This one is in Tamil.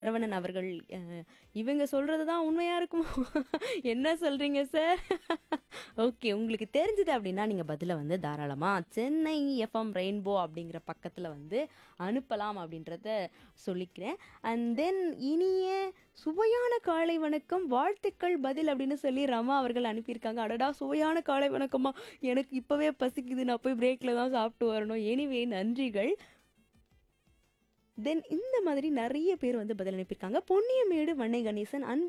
சரவணன் அவர்கள் அஹ், இவங்க சொல்றது தான் உண்மையா இருக்குமோ என்ன சொல்றீங்க சார் ஓகே உங்களுக்கு தெரிஞ்சது அப்படின்னா நீங்க பதில வந்து தாராளமா சென்னை எஃப்எம் ரெயின்போ அப்படிங்கிற பக்கத்துல வந்து அனுப்பலாம் அப்படின்றத சொல்லிக்கிறேன் அண்ட் தென் இனிய சுவையான காலை வணக்கம் வாழ்த்துக்கள் பதில் அப்படின்னு சொல்லி ரமா அவர்கள் அனுப்பியிருக்காங்க அடடா சுவையான காலை வணக்கமா எனக்கு இப்பவே பசிக்குது நான் போய் பிரேக்ல தான் சாப்பிட்டு வரணும் எனிவே நன்றிகள் தென் இந்த மாதிரி நிறைய பேர் வந்து பதில் அனுப்பியிருக்காங்க பொன்னியமேடு வண்ணை கணேசன் அன்பு